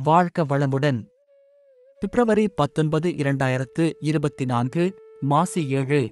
வாழ்க வளமுடன் பிப்ரவரி பத்தொன்பது இரண்டாயிரத்து இருபத்தி நான்கு மாசி ஏழு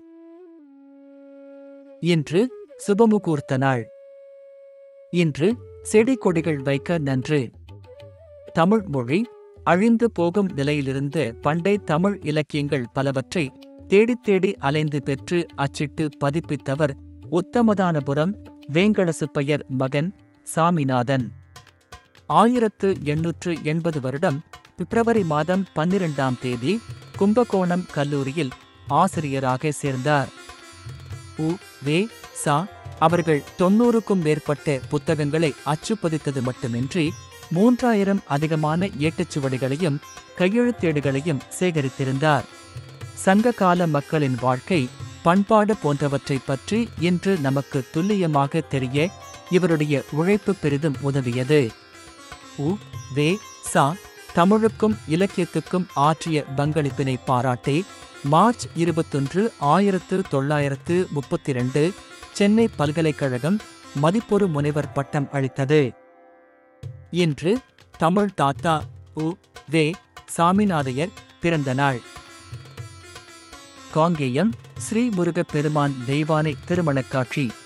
இன்று சுபமுகூர்த்த நாள் இன்று செடி கொடிகள் வைக்க நன்று தமிழ் மொழி அழிந்து போகும் நிலையிலிருந்து பண்டை தமிழ் இலக்கியங்கள் பலவற்றை தேடித் தேடி அலைந்து பெற்று அச்சிட்டு பதிப்பித்தவர் உத்தமதானபுரம் வேங்கடசுப்பையர் மகன் சாமிநாதன் ஆயிரத்து எண்ணூற்று எண்பது வருடம் பிப்ரவரி மாதம் பன்னிரெண்டாம் தேதி கும்பகோணம் கல்லூரியில் ஆசிரியராக சேர்ந்தார் உ வே சா அவர்கள் தொன்னூறுக்கும் மேற்பட்ட புத்தகங்களை அச்சுப்பதித்தது மட்டுமின்றி மூன்றாயிரம் அதிகமான ஏட்டுச்சுவடிகளையும் கையெழுத்தேடுகளையும் சேகரித்திருந்தார் சங்ககால மக்களின் வாழ்க்கை பண்பாடு போன்றவற்றைப் பற்றி இன்று நமக்கு துல்லியமாக தெரிய இவருடைய உழைப்பு பெரிதும் உதவியது உ வே சா தமிழுக்கும் இலக்கியத்துக்கும் ஆற்றிய பங்களிப்பினை பாராட்டி மார்ச் இருபத்தொன்று ஆயிரத்து தொள்ளாயிரத்து முப்பத்தி ரெண்டு சென்னை பல்கலைக்கழகம் மதிப்பொரு முனைவர் பட்டம் அளித்தது இன்று தமிழ் தாத்தா உ வே சாமிநாதையர் பிறந்த நாள் காங்கேயம் ஸ்ரீ முருகப் பெருமான் தெய்வானை திருமணக் காட்சி